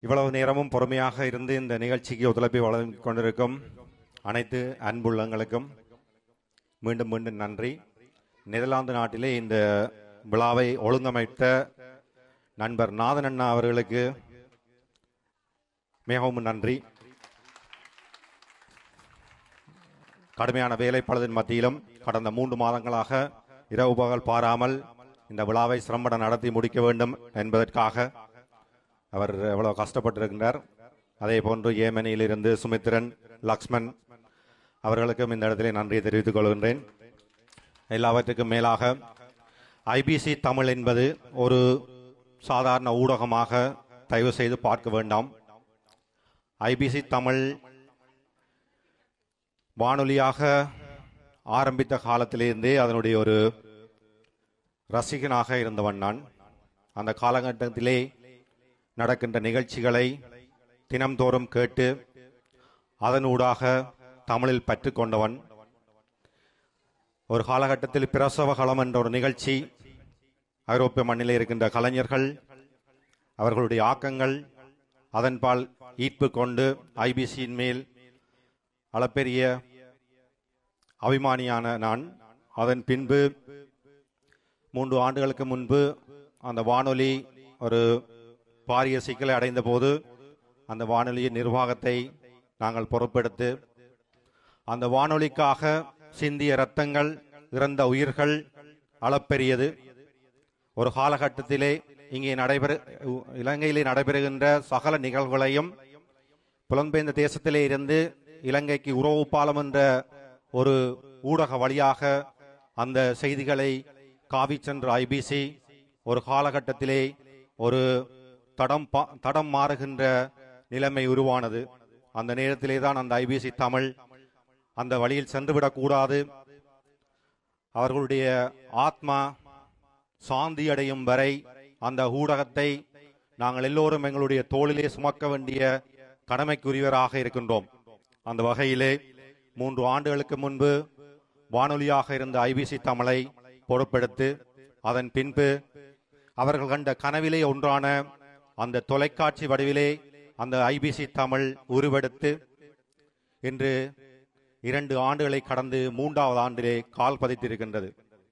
இவ்வளவு நேரமும் பொறுமையாக இருந்து இந்த நிகழ்ச்சிக்கு ஒத்துழைப்பை வழங்கிக் கொண்டிருக்கும் அனைத்து அன்புள்ளங்களுக்கும் மீண்டும் மீண்டும் நன்றி நெதர்லாந்து நாட்டிலே இந்த விழாவை ஒழுங்கமைத்த நண்பர் நாதன் அண்ணா அவர்களுக்கு மிகவும் நன்றி கடுமையான வேலைப்பளதின் மத்தியிலும் கடந்த மூன்று மாதங்களாக இரவு பகல் பாராமல் இந்த விழாவை சிரமட நடத்தி முடிக்க வேண்டும் என்பதற்காக அவர் எவ்வளவு கஷ்டப்பட்டிருக்கின்றார் அதே போன்று ஏமனியிலிருந்து சுமித்திரன் லக்ஷ்மன் அவர்களுக்கும் இந்த இடத்திலே நன்றியை தெரிவித்துக் கொள்கின்றேன் எல்லாவற்றுக்கும் மேலாக ஐபிசி தமிழ் என்பது ஒரு சாதாரண ஊடகமாக தயவு செய்து பார்க்க வேண்டாம் ஐபிசி தமிழ் வானொலியாக ஆரம்பித்த காலத்திலிருந்தே அதனுடைய ஒரு ரசிகனாக இருந்தவன் நான் அந்த காலகட்டத்திலே நடக்கின்ற நிகழ்ச்சிகளை தினம்தோறும் கேட்டு அதனூடாக தமிழில் பற்று கொண்டவன் ஒரு காலகட்டத்தில் பிரசவ களம் என்ற ஒரு நிகழ்ச்சி ஐரோப்பிய மண்ணிலே இருக்கின்ற கலைஞர்கள் அவர்களுடைய ஆக்கங்கள் அதன்பால் ஈர்ப்பு கொண்டு ஐபிசியின் மேல் அளப்பெரிய அபிமானியான நான் அதன் பின்பு மூன்று ஆண்டுகளுக்கு முன்பு அந்த வானொலி ஒரு பாரிய சிக்கலை அடைந்த போது அந்த வானொலியின் நிர்வாகத்தை நாங்கள் பொறுப்பெடுத்து அந்த வானொலிக்காக சிந்திய ரத்தங்கள் இறந்த உயிர்கள் அளப்பெரியது ஒரு காலகட்டத்திலே இங்கே நடைபெற இலங்கையிலே நடைபெறுகின்ற சகல நிகழ்வுகளையும் புலம்பெயர்ந்த தேசத்திலே இருந்து இலங்கைக்கு உறவு பாலம் என்ற ஒரு ஊடக வழியாக அந்த செய்திகளை காவி சென்ற ஐபிசி ஒரு காலகட்டத்திலே ஒரு தடம் பா- தடம் மாறுகின்ற நிலைமை உருவானது அந்த நேரத்திலே தான் அந்த ஐபிசி தமிழ் அந்த வழியில் சென்றுவிடக் கூடாது அவர்களுடைய ஆத்மா சாந்தி அடையும் வரை அந்த ஊடகத்தை நாங்கள் எல்லோரும் எங்களுடைய தோளிலே சுமக்க வேண்டிய கடமைக்குரியவராக இருக்கின்றோம் அந்த வகையிலே மூன்று ஆண்டுகளுக்கு முன்பு வானொலியாக இருந்த ஐபிசி தமிழை பொறுப்பெடுத்து அதன் பின்பு அவர்கள் கண்ட கனவிலே ஒன்றான அந்த தொலைக்காட்சி வடிவிலே அந்த ஐபிசி தமிழ் உருவெடுத்து இன்று இரண்டு ஆண்டுகளை கடந்து மூன்றாவது ஆண்டிலே கால் பதித்திருக்கின்றது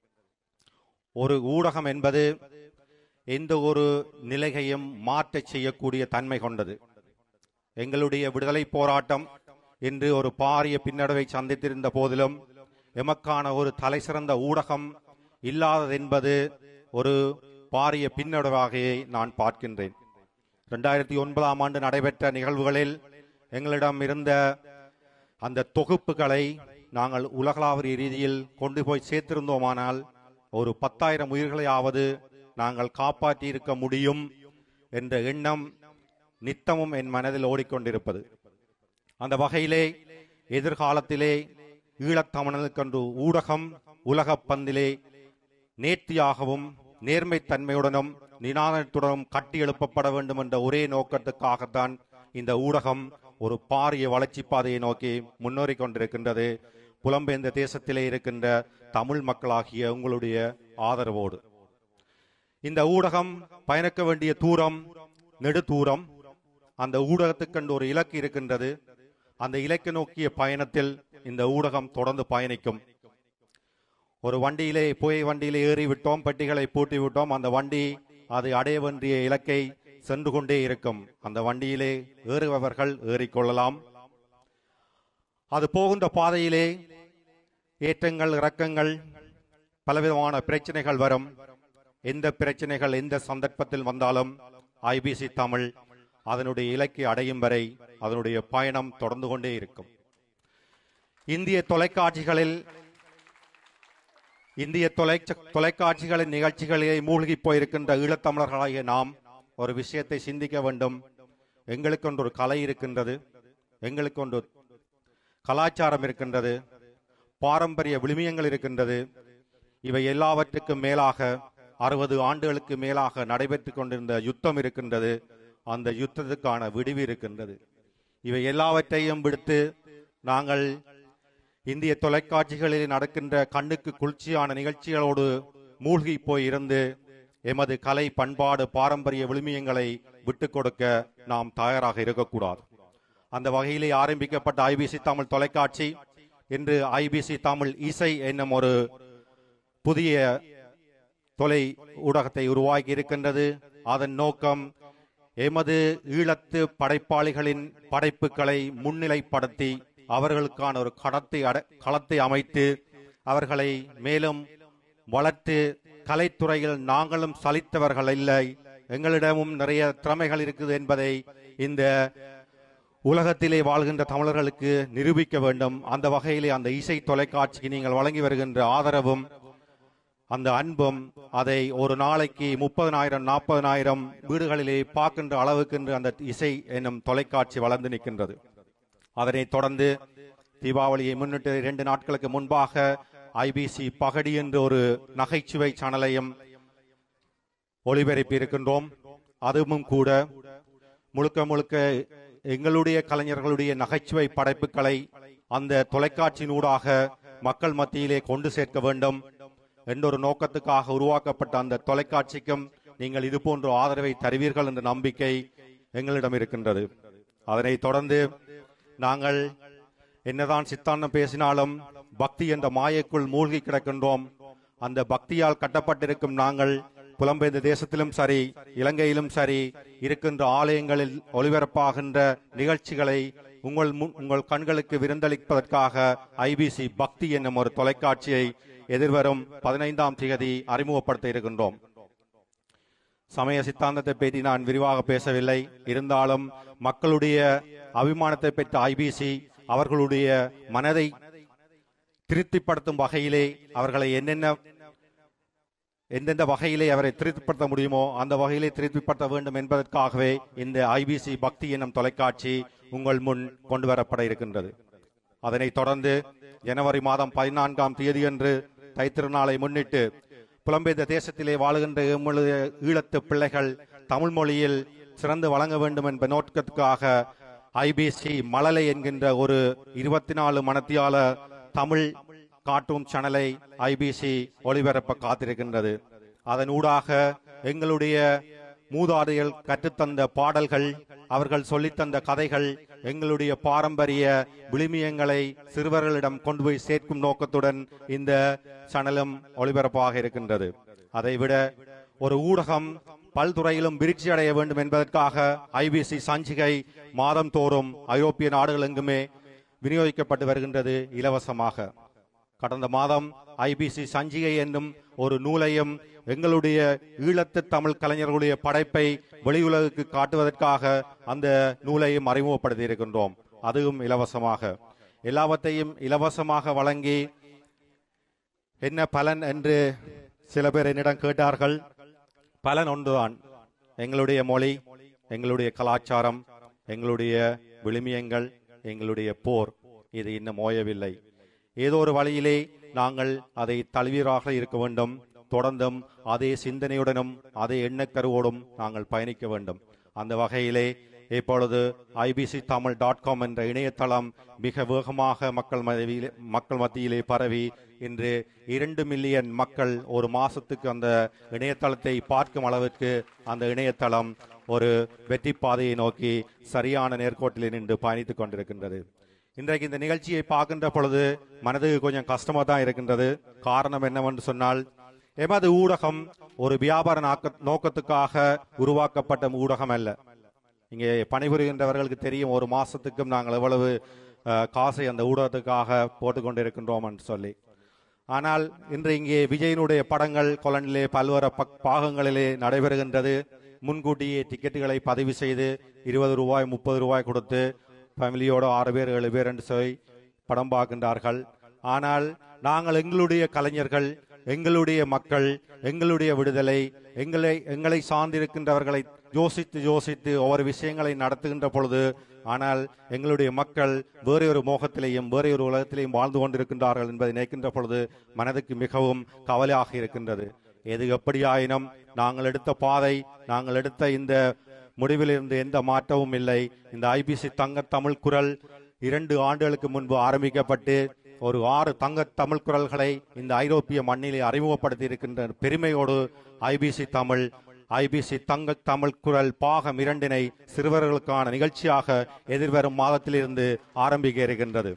ஒரு ஊடகம் என்பது எந்த ஒரு நிலையையும் மாற்றச் செய்யக்கூடிய தன்மை கொண்டது எங்களுடைய விடுதலை போராட்டம் இன்று ஒரு பாரிய பின்னடைவை சந்தித்திருந்த போதிலும் எமக்கான ஒரு தலைசிறந்த ஊடகம் இல்லாதது என்பது ஒரு பாரிய பின்னடைவாக நான் பார்க்கின்றேன் ரெண்டாயிரத்தி ஒன்பதாம் ஆண்டு நடைபெற்ற நிகழ்வுகளில் எங்களிடம் இருந்த அந்த தொகுப்புகளை நாங்கள் உலகளாவிய ரீதியில் கொண்டு போய் சேர்த்திருந்தோமானால் ஒரு பத்தாயிரம் உயிர்களையாவது நாங்கள் காப்பாற்றி இருக்க முடியும் என்ற எண்ணம் நித்தமும் என் மனதில் ஓடிக்கொண்டிருப்பது அந்த வகையிலே எதிர்காலத்திலே ஈழத்தமிழனுக்கென்று ஊடகம் உலகப் பந்திலே நேர்த்தியாகவும் நேர்மைத்தன்மையுடனும் நிதானத்துடனும் கட்டி எழுப்பப்பட வேண்டும் என்ற ஒரே நோக்கத்துக்காகத்தான் இந்த ஊடகம் ஒரு பாரிய வளர்ச்சி பாதையை நோக்கி முன்னேறி கொண்டிருக்கின்றது புலம்பெயர்ந்த தேசத்திலே இருக்கின்ற தமிழ் மக்களாகிய உங்களுடைய ஆதரவோடு இந்த ஊடகம் பயணிக்க வேண்டிய தூரம் நெடுதூரம் அந்த ஊடகத்துக்கென்று ஒரு இலக்கு இருக்கின்றது அந்த இலக்கு நோக்கிய பயணத்தில் இந்த ஊடகம் தொடர்ந்து பயணிக்கும் ஒரு வண்டியிலே புகை வண்டியிலே ஏறி விட்டோம் பெட்டிகளை பூட்டி விட்டோம் அந்த வண்டி அது அடைய வேண்டிய இலக்கை சென்று கொண்டே இருக்கும் அந்த வண்டியிலே ஏறுபவர்கள் ஏறிக்கொள்ளலாம் அது போகின்ற பாதையிலே ஏற்றங்கள் இறக்கங்கள் பலவிதமான பிரச்சனைகள் வரும் எந்த பிரச்சனைகள் எந்த சந்தர்ப்பத்தில் வந்தாலும் ஐபிசி தமிழ் அதனுடைய இலக்கை அடையும் வரை அதனுடைய பயணம் தொடர்ந்து கொண்டே இருக்கும் இந்திய தொலைக்காட்சிகளில் இந்திய தொலை தொலைக்காட்சிகளின் நிகழ்ச்சிகளிலே மூழ்கி போயிருக்கின்ற ஈழத்தமிழர்களாகிய நாம் ஒரு விஷயத்தை சிந்திக்க வேண்டும் எங்களுக்கொன்று ஒரு கலை இருக்கின்றது எங்களுக்கொன்று கலாச்சாரம் இருக்கின்றது பாரம்பரிய விழுமியங்கள் இருக்கின்றது இவை எல்லாவற்றுக்கும் மேலாக அறுபது ஆண்டுகளுக்கு மேலாக நடைபெற்றுக் கொண்டிருந்த யுத்தம் இருக்கின்றது அந்த யுத்தத்துக்கான விடிவு இருக்கின்றது இவை எல்லாவற்றையும் விடுத்து நாங்கள் இந்திய தொலைக்காட்சிகளில் நடக்கின்ற கண்ணுக்கு குளிர்ச்சியான நிகழ்ச்சிகளோடு மூழ்கி போய் இருந்து எமது கலை பண்பாடு பாரம்பரிய விழுமியங்களை விட்டுக் கொடுக்க நாம் தயாராக இருக்கக்கூடாது அந்த வகையிலே ஆரம்பிக்கப்பட்ட ஐபிசி தமிழ் தொலைக்காட்சி இன்று ஐபிசி தமிழ் இசை என்னும் ஒரு புதிய தொலை ஊடகத்தை உருவாக்கி இருக்கின்றது அதன் நோக்கம் எமது ஈழத்து படைப்பாளிகளின் படைப்புகளை முன்னிலைப்படுத்தி அவர்களுக்கான ஒரு கடத்தை அட- களத்தை அமைத்து அவர்களை மேலும் வளர்த்து கலைத்துறையில் நாங்களும் சலித்தவர்கள் இல்லை எங்களிடமும் நிறைய திறமைகள் இருக்குது என்பதை இந்த உலகத்திலே வாழ்கின்ற தமிழர்களுக்கு நிரூபிக்க வேண்டும் அந்த வகையிலே அந்த இசை தொலைக்காட்சிக்கு நீங்கள் வழங்கி வருகின்ற ஆதரவும் அந்த அன்பும் அதை ஒரு நாளைக்கு முப்பதனாயிரம் நாற்பதனாயிரம் வீடுகளிலே பார்க்கின்ற அளவுக்கு இன்று அந்த இசை என்னும் தொலைக்காட்சி வளர்ந்து நிற்கின்றது அதனைத் தொடர்ந்து தீபாவளியை முன்னிட்டு இரண்டு நாட்களுக்கு முன்பாக ஐபிசி பகடி என்ற ஒரு நகைச்சுவை சேனலையும் ஒளிபரப்பி இருக்கின்றோம் அதுவும் கூட முழுக்க முழுக்க எங்களுடைய கலைஞர்களுடைய நகைச்சுவை படைப்புகளை அந்த தொலைக்காட்சியினூடாக மக்கள் மத்தியிலே கொண்டு சேர்க்க வேண்டும் என்ற ஒரு நோக்கத்துக்காக உருவாக்கப்பட்ட அந்த தொலைக்காட்சிக்கும் நீங்கள் இது போன்ற ஆதரவை தருவீர்கள் என்ற நம்பிக்கை எங்களிடம் இருக்கின்றது அதனைத் தொடர்ந்து நாங்கள் என்னதான் சித்தாந்தம் பேசினாலும் பக்தி என்ற மாயைக்குள் மூழ்கி கிடக்கின்றோம் அந்த பக்தியால் கட்டப்பட்டிருக்கும் நாங்கள் புலம்பெயர்ந்த தேசத்திலும் சரி இலங்கையிலும் சரி இருக்கின்ற ஆலயங்களில் ஒளிபரப்பாகின்ற நிகழ்ச்சிகளை உங்கள் முன் உங்கள் கண்களுக்கு விருந்தளிப்பதற்காக ஐபிசி பக்தி என்னும் ஒரு தொலைக்காட்சியை எதிர்வரும் பதினைந்தாம் தேதி அறிமுகப்படுத்த இருக்கின்றோம் சமய சித்தாந்தத்தை பற்றி நான் விரிவாக பேசவில்லை இருந்தாலும் மக்களுடைய அபிமானத்தை பெற்ற ஐபிசி அவர்களுடைய மனதை திருப்திப்படுத்தும் வகையிலே அவர்களை என்னென்ன எந்தெந்த வகையிலே அவரை திருப்திப்படுத்த முடியுமோ அந்த வகையிலே திருப்திப்படுத்த வேண்டும் என்பதற்காகவே இந்த ஐபிசி பக்தி என்னும் தொலைக்காட்சி உங்கள் முன் கொண்டு வரப்பட இருக்கின்றது அதனைத் தொடர்ந்து ஜனவரி மாதம் பதினான்காம் தேதியன்று தைத்திருநாளை முன்னிட்டு புலம்பெயர்ந்த தேசத்திலே வாழுகின்ற எம்முடைய ஈழத்து பிள்ளைகள் தமிழ் மொழியில் சிறந்து வழங்க வேண்டும் என்ற நோக்கத்துக்காக ஐபிசி மழலை என்கின்ற ஒரு இருபத்தி நாலு மணத்தியால தமிழ் கார்ட்டூன் சேனலை ஐபிசி ஒளிபரப்ப காத்திருக்கின்றது அதன் ஊடாக எங்களுடைய மூதாதையர் கற்றுத்தந்த பாடல்கள் அவர்கள் சொல்லித்தந்த கதைகள் எங்களுடைய பாரம்பரிய விழுமியங்களை சிறுவர்களிடம் கொண்டு போய் சேர்க்கும் நோக்கத்துடன் இந்த சேனலும் ஒளிபரப்பாக இருக்கின்றது அதைவிட ஒரு ஊடகம் பல்துறையிலும் விருட்சி அடைய வேண்டும் என்பதற்காக ஐபிசி சஞ்சிகை மாதம் தோறும் ஐரோப்பிய நாடுகள் எங்குமே விநியோகிக்கப்பட்டு வருகின்றது இலவசமாக கடந்த மாதம் ஐபிசி சஞ்சிகை என்னும் ஒரு நூலையும் எங்களுடைய ஈழத்து தமிழ் கலைஞர்களுடைய படைப்பை வெளியுலகுக்கு காட்டுவதற்காக அந்த நூலையும் அறிமுகப்படுத்தி இருக்கின்றோம் அதுவும் இலவசமாக எல்லாவற்றையும் இலவசமாக வழங்கி என்ன பலன் என்று சில பேர் என்னிடம் கேட்டார்கள் பலன் ஒன்றுதான் எங்களுடைய மொழி எங்களுடைய கலாச்சாரம் எங்களுடைய விழுமியங்கள் எங்களுடைய போர் இது இன்னும் ஓயவில்லை ஏதோ ஒரு வழியிலே நாங்கள் அதை தழுவீராக இருக்க வேண்டும் தொடர்ந்தும் அதே சிந்தனையுடனும் அதே எண்ணக்கருவோடும் நாங்கள் பயணிக்க வேண்டும் அந்த வகையிலே இப்பொழுது ஐபிசி தமிழ் டாட் காம் என்ற இணையதளம் மிக வேகமாக மக்கள் மத்தியிலே மக்கள் மத்தியிலே பரவி இன்று இரண்டு மில்லியன் மக்கள் ஒரு மாசத்துக்கு அந்த இணையதளத்தை பார்க்கும் அளவிற்கு அந்த இணையதளம் ஒரு வெற்றி பாதையை நோக்கி சரியான நேர்கோட்டில் நின்று பயணித்துக் கொண்டிருக்கின்றது இன்றைக்கு இந்த நிகழ்ச்சியை பார்க்கின்ற பொழுது மனதுக்கு கொஞ்சம் கஷ்டமா தான் இருக்கின்றது காரணம் என்னவென்று சொன்னால் எமது ஊடகம் ஒரு வியாபார நாக்க- நோக்கத்துக்காக உருவாக்கப்பட்ட ஊடகம் அல்ல இங்கே பணிபுரிகின்றவர்களுக்கு தெரியும் ஒரு மாசத்துக்கும் நாங்கள் எவ்வளவு அஹ், காசை அந்த ஊடகத்துக்காக போட்டுக்கொண்டிருக்கின்றோம் என்று சொல்லி ஆனால் இன்று இங்கே விஜயனுடைய படங்கள் கொலனிலே பல்வேறு பக்- பாகங்களிலே நடைபெறுகின்றது முன்கூட்டியே டிக்கெட்டுகளை பதிவு செய்து இருபது ரூபாய் முப்பது ரூபாய் கொடுத்து ஃபேமிலியோட ஆறு பேர் ஏழு பேர் என்று சொல்லி படம் பார்க்கின்றார்கள் ஆனால் நாங்கள் எங்களுடைய கலைஞர்கள் எங்களுடைய மக்கள் எங்களுடைய விடுதலை எங்களை எங்களை சார்ந்திருக்கின்றவர்களை யோசித்து யோசித்து ஒவ்வொரு விஷயங்களை நடத்துகின்ற பொழுது ஆனால் எங்களுடைய மக்கள் வேறு ஒரு மோகத்திலேயும் வேறு ஒரு உலகத்திலேயும் வாழ்ந்து கொண்டிருக்கின்றார்கள் என்பதை நினைக்கின்ற பொழுது மனதுக்கு மிகவும் கவலையாக இருக்கின்றது எது எப்படியாயினும் நாங்கள் எடுத்த பாதை நாங்கள் எடுத்த இந்த முடிவிலிருந்து எந்த மாற்றமும் இல்லை இந்த ஐபிசி தங்க தமிழ் குரல் இரண்டு ஆண்டுகளுக்கு முன்பு ஆரம்பிக்கப்பட்டு ஒரு ஆறு தங்க தமிழ் குரல்களை இந்த ஐரோப்பிய மண்ணிலே அறிமுகப்படுத்தி இருக்கின்ற பெருமையோடு ஐபிசி தமிழ் ஐபிசி தங்க தமிழ் குரல் பாகம் இரண்டினை சிறுவர்களுக்கான நிகழ்ச்சியாக எதிர்வரும் மாதத்திலிருந்து ஆரம்பிக்க இருக்கின்றது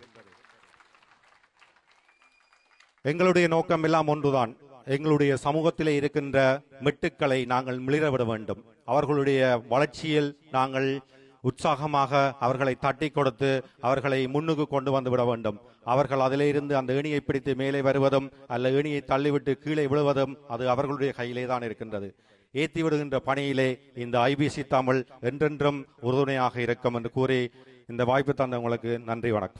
எங்களுடைய நோக்கம் எல்லாம் ஒன்றுதான் எங்களுடைய சமூகத்திலே இருக்கின்ற மெட்டுக்களை நாங்கள் மிளிரவிட வேண்டும் அவர்களுடைய வளர்ச்சியில் நாங்கள் உற்சாகமாக அவர்களை தட்டி கொடுத்து அவர்களை முன்னுக்கு கொண்டு வந்து விட வேண்டும் அவர்கள் அதிலே இருந்து அந்த ஏணியை பிடித்து மேலே வருவதும் அல்ல ஏணியை தள்ளிவிட்டு கீழே விழுவதும் அது அவர்களுடைய கையிலே தான் இருக்கின்றது ஏத்தி விடுகின்ற பணியிலே இந்த ஐபிசி தமிழ் என்றென்றும் உறுதுணையாக இருக்கும் என்று கூறி இந்த வாய்ப்பு தந்த உங்களுக்கு நன்றி வணக்கம்